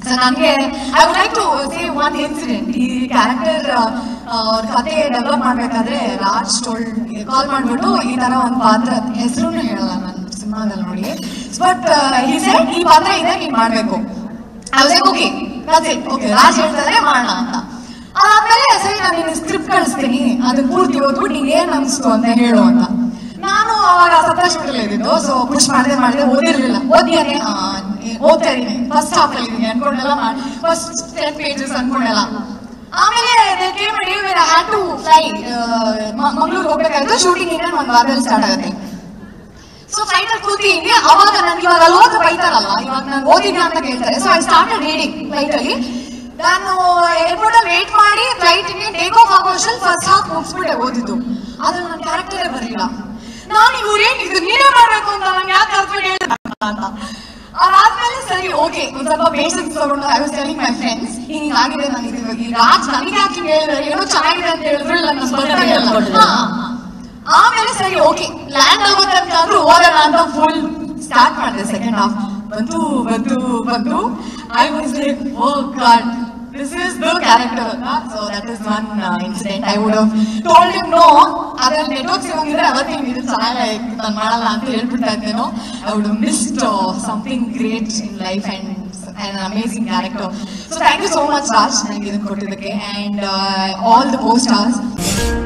So ನನಗೆ I would like to say one incident ಈ character ಅವ್ರ ಕತೆ ಡೆವಲಪ್ ಮಾಡ್ಬೇಕಾದ್ರೆ ರಾಜ್ ಟೋಲ್ಡ್ ಕಾಲ್ ಮಾಡ್ಬಿಟ್ಟು ಈ ತರ ಒಂದು ಪಾತ್ರ ಹೆಸರು ಹೇಳಲ್ಲ ನಾನು ಸಿನಿಮಾದಲ್ಲಿ ನೋಡಿ ಬಟ್ ಈ ಸೆಟ್ ಈ ಪಾತ್ರ ಇದೆ ನೀನ್ ಮಾಡ್ಬೇಕು ಓಕೆ ಓಕೆ ರಾಜ್ ಹೇಳ್ತಾರೆ ಮಾಡೋಣ ಅಂತ ಅದಾದ್ಮೇಲೆ ಸರಿ ನಾನು ನಿನ್ನ ಸ್ಕ್ರಿಪ್ಟ್ ಕಳಿಸ್ತೀನಿ ಅದು ಪೂರ್ತಿ ಓದ್ಬಿಟ್ಟು ನಿಂಗೆ ಏನ್ ಅನ್ಸ್ತು ಅಂತ ಹೇಳು ಅಂತ ನಾನು ಅವಾಗ ಸಪ್ತಶಿವಲ್ಲಿ ಇದ್ದಿದ್ದು ಸೊ ಪುಷ್ ಮಾಡಿದೆ ಮಾಡಿದೆ ಓದಿರ್ಲಿಲ್ಲ ಓದಿಯಾನೆ ಓದ್ತಾ ಇದೀನಿ ಫಸ್ಟ್ ಹಾಫ್ ಅಲ್ಲಿ ಇದೀನಿ ಅನ್ಕೊಂಡೆಲ್ಲ ಮಾಡಿ ಫಸ್ಟ್ ಟೆನ್ ಪೇಜಸ್ ಅನ್ಕೊಂಡೆಲ್ಲ ಆಮೇಲೆ ಹ್ಯಾಡ್ ಟು ಫ್ಲೈ ಮಂಗ್ಳೂರ್ ಹೋಗ್ಬೇಕಾಯ್ತು ಶೂಟಿಂಗ್ ಇನ್ನೇನು ಒಂದು ವಾರದಲ್ಲಿ ಸ್ಟಾರ್ಟ್ ಆಗುತ್ತೆ ಸೊ ಫ್ಲೈಟ್ ಅಲ್ಲಿ ಕೂತೀನಿ ಅವಾಗ ನನ್ಗೆ ಇವಾಗ ಅಲ್ಲಿ ಹೋದ್ರೆ ಬೈತಾರಲ್ಲ ಇವಾಗ ನಾನು ಓದಿದ್ದೆ ಅಂತ ಕೇಳ್ತಾರೆ so I start reading flight ಅಲ್ಲಿ ನಾನು ಏರ್ಪೋರ್ಟ್ ಅಲ್ಲಿ ವೇಟ್ ಮಾಡಿ ಫ್ಲೈಟ್ ಗೆ ಟೇಕ್ ಆಫ್ ಆಗೋ ಅಷ್ಟ್ರಲ್ಲಿ ಫಸ್ಟ್ ಹಾಫ್ ಮುಗಿಸ್ಬಿಟ್ಟೆ ಓದಿದ್ದು ಆದ್ರೆ ನನ್ನ ಕ್ಯಾರೆಕ್ಟರೇ ಬರಲಿಲ್ಲ ನಾನು ಇವ್ರೇನ್ ಇದು ನೀನೇ ಮಾಡ್ಬೇಕು ಅಂತ ನಂಗೆ ಯಾಕೆ ಕರ್ಕೊಂಡು ಹೇಳಿದ ಅಂತ ಅದಾದ್ಮೇಲೆ ಸರಿ ಓಕೆ ಒಂದ್ ಸ್ವಲ್ಪ ಪೇಷನ್ಸ್ ತಗೊಂಡು I was telling my friends ಹಿಂಗ್ ಆಗಿದೆ ನನಗೆ ಇವಾಗ ಈ ರಾಜ್ ನನಗೆ ಯಾಕೆ ಹಿಂಗ್ ಹೇಳಿದ್ರೆ ಏನೋ ಚೆನ್ನಾಗಿದೆ ಅಂತ ಹೇಳಿದ್ರೆ ನನ್ನ ಸ್ಪರ್ಧೆ ಆಮೇಲೆ ಸರಿ ಓಕೆ ಲ್ಯಾಂಡ್ ಆಗೋ ತನಕ ಆದ್ರೂ ಓದೋಣ ಅಂತ ಫುಲ್ ಸ್ಟಾರ್ಟ್ ಮಾಡಿದೆ ಸೆಕೆಂಡ್ ಹಾಫ್ ಬಂತು ಬಂತು ಬಂತು I was like oh god this is the character so that is one incident I would have told him no ಅದ್ರಲ್ಲಿ ನೆಟ್ವರ್ಕ್ ಸಿಗೋಂಗಿದ್ರೆ ಅವತ್ತೇ ಇದು ಚೆನ್ನಾಗಿ ನಾನು ಮಾಡಲ್ಲ ಅಂತ ಹೇಳ್ಬಿಡ್ತಾ ಇದ್ದೇನೋ I would missed something great in life and an amazing character. So thank you so much, Raj. Thank you for the and uh, all the co-stars.